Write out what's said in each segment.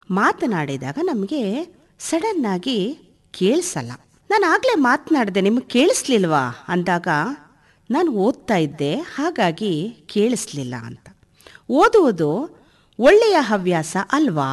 ಮಾತನಾಡಿದಾಗ ನಮಗೆ ಸಡನ್ನಾಗಿ ಕೇಳಿಸಲ್ಲ ನಾನು ಆಗಲೇ ಮಾತನಾಡಿದೆ ನಿಮಗೆ ಕೇಳಿಸ್ಲಿಲ್ವಾ ಅಂದಾಗ ನಾನು ಓದ್ತಾ ಇದ್ದೆ ಹಾಗಾಗಿ ಕೇಳಿಸ್ಲಿಲ್ಲ ಅಂತ ಓದುವುದು ಒಳ್ಳೆಯ ಹವ್ಯಾಸ ಅಲ್ವಾ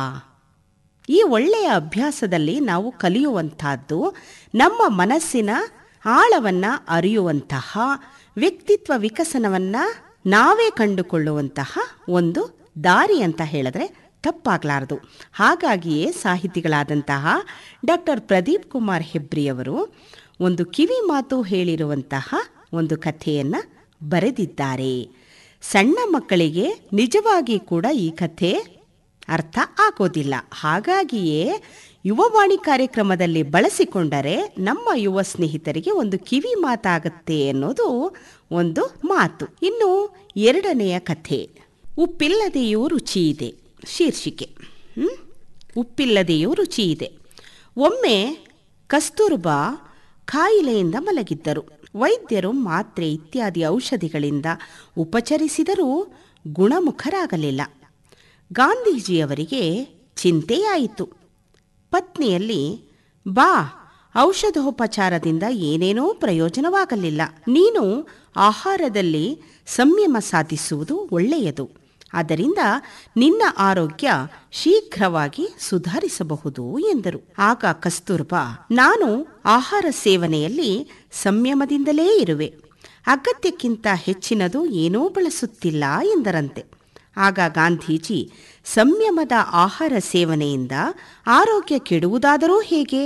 ಈ ಒಳ್ಳೆಯ ಅಭ್ಯಾಸದಲ್ಲಿ ನಾವು ಕಲಿಯುವಂತಹದ್ದು ನಮ್ಮ ಮನಸ್ಸಿನ ಆಳವನ್ನು ಅರಿಯುವಂತಹ ವ್ಯಕ್ತಿತ್ವ ವಿಕಸನವನ್ನು ನಾವೇ ಕಂಡುಕೊಳ್ಳುವಂತಹ ಒಂದು ದಾರಿ ಅಂತ ಹೇಳಿದ್ರೆ ತಪ್ಪಾಗಲಾರದು ಹಾಗಾಗಿಯೇ ಸಾಹಿತಿಗಳಾದಂತಹ ಡಾಕ್ಟರ್ ಪ್ರದೀಪ್ ಕುಮಾರ್ ಹೆಬ್ರಿಯವರು ಒಂದು ಕಿವಿ ಮಾತು ಹೇಳಿರುವಂತಹ ಒಂದು ಕಥೆಯನ್ನು ಬರೆದಿದ್ದಾರೆ ಸಣ್ಣ ಮಕ್ಕಳಿಗೆ ನಿಜವಾಗಿ ಕೂಡ ಈ ಕಥೆ ಅರ್ಥ ಆಗೋದಿಲ್ಲ ಹಾಗಾಗಿಯೇ ಯುವವಾಣಿ ಕಾರ್ಯಕ್ರಮದಲ್ಲಿ ಬಳಸಿಕೊಂಡರೆ ನಮ್ಮ ಯುವ ಸ್ನೇಹಿತರಿಗೆ ಒಂದು ಕಿವಿ ಮಾತಾಗತ್ತೆ ಅನ್ನೋದು ಒಂದು ಮಾತು ಇನ್ನು ಎರಡನೆಯ ಕಥೆ ಉಪ್ಪಿಲ್ಲದೆಯೂ ರುಚಿ ಇದೆ ಶೀರ್ಷಿಕೆ ಹ್ಮ್? ಉಪ್ಪಿಲ್ಲದೆಯೂ ರುಚಿ ಇದೆ ಒಮ್ಮೆ ಕಸ್ತೂರ್ಬಾ ಕಾಯಿಲೆಯಿಂದ ಮಲಗಿದ್ದರು ವೈದ್ಯರು ಮಾತ್ರೆ ಇತ್ಯಾದಿ ಔಷಧಿಗಳಿಂದ ಉಪಚರಿಸಿದರೂ ಗುಣಮುಖರಾಗಲಿಲ್ಲ ಗಾಂಧೀಜಿಯವರಿಗೆ ಚಿಂತೆಯಾಯಿತು ಪತ್ನಿಯಲ್ಲಿ ಬಾ ಔಷಧೋಪಚಾರದಿಂದ ಏನೇನೋ ಪ್ರಯೋಜನವಾಗಲಿಲ್ಲ ನೀನು ಆಹಾರದಲ್ಲಿ ಸಂಯಮ ಸಾಧಿಸುವುದು ಒಳ್ಳೆಯದು ಅದರಿಂದ ನಿನ್ನ ಆರೋಗ್ಯ ಶೀಘ್ರವಾಗಿ ಸುಧಾರಿಸಬಹುದು ಎಂದರು ಆಗ ಕಸ್ತೂರ್ಬಾ ನಾನು ಆಹಾರ ಸೇವನೆಯಲ್ಲಿ ಸಂಯಮದಿಂದಲೇ ಇರುವೆ ಅಗತ್ಯಕ್ಕಿಂತ ಹೆಚ್ಚಿನದು ಏನೂ ಬಳಸುತ್ತಿಲ್ಲ ಎಂದರಂತೆ ಆಗ ಗಾಂಧೀಜಿ ಸಂಯಮದ ಆಹಾರ ಸೇವನೆಯಿಂದ ಆರೋಗ್ಯ ಕೆಡುವುದಾದರೂ ಹೇಗೆ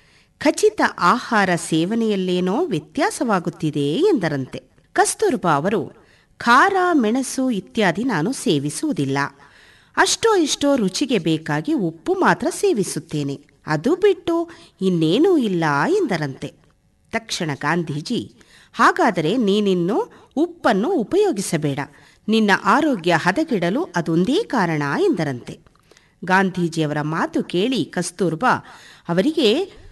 ಖಚಿತ ಆಹಾರ ಸೇವನೆಯಲ್ಲೇನೋ ವ್ಯತ್ಯಾಸವಾಗುತ್ತಿದೆ ಎಂದರಂತೆ ಕಸ್ತೂರ್ಬಾ ಅವರು ಖಾರ ಮೆಣಸು ಇತ್ಯಾದಿ ನಾನು ಸೇವಿಸುವುದಿಲ್ಲ ಅಷ್ಟೋ ಇಷ್ಟೋ ರುಚಿಗೆ ಬೇಕಾಗಿ ಉಪ್ಪು ಮಾತ್ರ ಸೇವಿಸುತ್ತೇನೆ ಅದು ಬಿಟ್ಟು ಇನ್ನೇನೂ ಇಲ್ಲ ಎಂದರಂತೆ ತಕ್ಷಣ ಗಾಂಧೀಜಿ ಹಾಗಾದರೆ ನೀನಿನ್ನು ಉಪ್ಪನ್ನು ಉಪಯೋಗಿಸಬೇಡ ನಿನ್ನ ಆರೋಗ್ಯ ಹದಗೆಡಲು ಅದೊಂದೇ ಕಾರಣ ಎಂದರಂತೆ ಗಾಂಧೀಜಿಯವರ ಮಾತು ಕೇಳಿ ಕಸ್ತೂರ್ಬಾ ಅವರಿಗೆ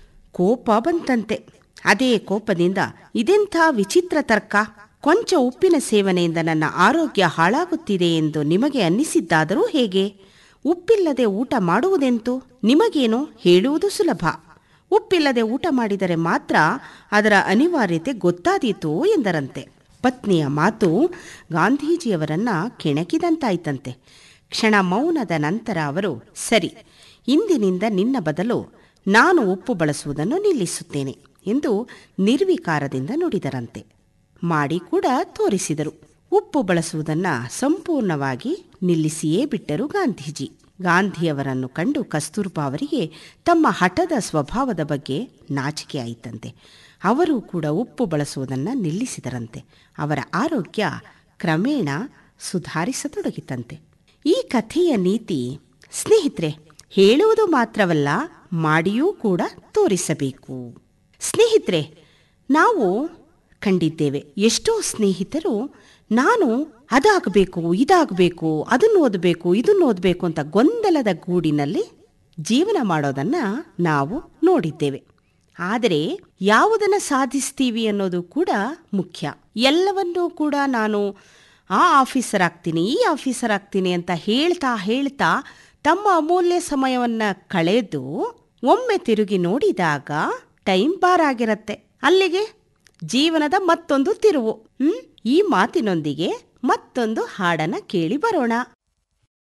ಕೋಪ ಬಂತಂತೆ ಅದೇ ಕೋಪದಿಂದ ಇದೆಂಥ ವಿಚಿತ್ರ ತರ್ಕ ಕೊಂಚ ಉಪ್ಪಿನ ಸೇವನೆಯಿಂದ ನನ್ನ ಆರೋಗ್ಯ ಹಾಳಾಗುತ್ತಿದೆ ಎಂದು ನಿಮಗೆ ಅನ್ನಿಸಿದ್ದಾದರೂ ಹೇಗೆ ಉಪ್ಪಿಲ್ಲದೆ ಊಟ ಮಾಡುವುದೆಂತು ನಿಮಗೇನು ಹೇಳುವುದು ಸುಲಭ ಉಪ್ಪಿಲ್ಲದೆ ಊಟ ಮಾಡಿದರೆ ಮಾತ್ರ ಅದರ ಅನಿವಾರ್ಯತೆ ಗೊತ್ತಾದೀತು ಎಂದರಂತೆ ಪತ್ನಿಯ ಮಾತು ಗಾಂಧೀಜಿಯವರನ್ನ ಕೆಣಕಿದಂತಾಯ್ತಂತೆ ಕ್ಷಣ ಮೌನದ ನಂತರ ಅವರು ಸರಿ ಇಂದಿನಿಂದ ನಿನ್ನ ಬದಲು ನಾನು ಉಪ್ಪು ಬಳಸುವುದನ್ನು ನಿಲ್ಲಿಸುತ್ತೇನೆ ಎಂದು ನಿರ್ವಿಕಾರದಿಂದ ನುಡಿದರಂತೆ ಮಾಡಿ ಕೂಡ ತೋರಿಸಿದರು ಉಪ್ಪು ಬಳಸುವುದನ್ನು ಸಂಪೂರ್ಣವಾಗಿ ನಿಲ್ಲಿಸಿಯೇ ಬಿಟ್ಟರು ಗಾಂಧೀಜಿ ಗಾಂಧಿಯವರನ್ನು ಕಂಡು ಕಸ್ತೂರ್ಬಾ ಅವರಿಗೆ ತಮ್ಮ ಹಠದ ಸ್ವಭಾವದ ಬಗ್ಗೆ ನಾಚಿಕೆ ಆಯಿತಂತೆ ಅವರು ಕೂಡ ಉಪ್ಪು ಬಳಸುವುದನ್ನು ನಿಲ್ಲಿಸಿದರಂತೆ ಅವರ ಆರೋಗ್ಯ ಕ್ರಮೇಣ ಸುಧಾರಿಸತೊಡಗಿತಂತೆ ಈ ಕಥೆಯ ನೀತಿ ಸ್ನೇಹಿತರೆ ಹೇಳುವುದು ಮಾತ್ರವಲ್ಲ ಮಾಡಿಯೂ ಕೂಡ ತೋರಿಸಬೇಕು ಸ್ನೇಹಿತರೆ ನಾವು ಕಂಡಿದ್ದೇವೆ ಎಷ್ಟೋ ಸ್ನೇಹಿತರು ನಾನು ಅದಾಗಬೇಕು ಇದಾಗಬೇಕು ಅದನ್ನು ಓದಬೇಕು ಇದನ್ನು ಓದಬೇಕು ಅಂತ ಗೊಂದಲದ ಗೂಡಿನಲ್ಲಿ ಜೀವನ ಮಾಡೋದನ್ನ ನಾವು ನೋಡಿದ್ದೇವೆ ಆದರೆ ಯಾವುದನ್ನ ಸಾಧಿಸ್ತೀವಿ ಅನ್ನೋದು ಕೂಡ ಮುಖ್ಯ ಎಲ್ಲವನ್ನೂ ಕೂಡ ನಾನು ಆ ಆಫೀಸರ್ ಆಗ್ತೀನಿ ಈ ಆಫೀಸರ್ ಆಗ್ತೀನಿ ಅಂತ ಹೇಳ್ತಾ ಹೇಳ್ತಾ ತಮ್ಮ ಅಮೂಲ್ಯ ಸಮಯವನ್ನ ಕಳೆದು ಒಮ್ಮೆ ತಿರುಗಿ ನೋಡಿದಾಗ ಟೈಮ್ ಬಾರ್ ಆಗಿರತ್ತೆ ಅಲ್ಲಿಗೆ ಜೀವನದ ಮತ್ತೊಂದು ತಿರುವು ಹ್ಮ್ ಈ ಮಾತಿನೊಂದಿಗೆ ಮತ್ತೊಂದು ಹಾಡನ್ನ ಕೇಳಿ ಬರೋಣ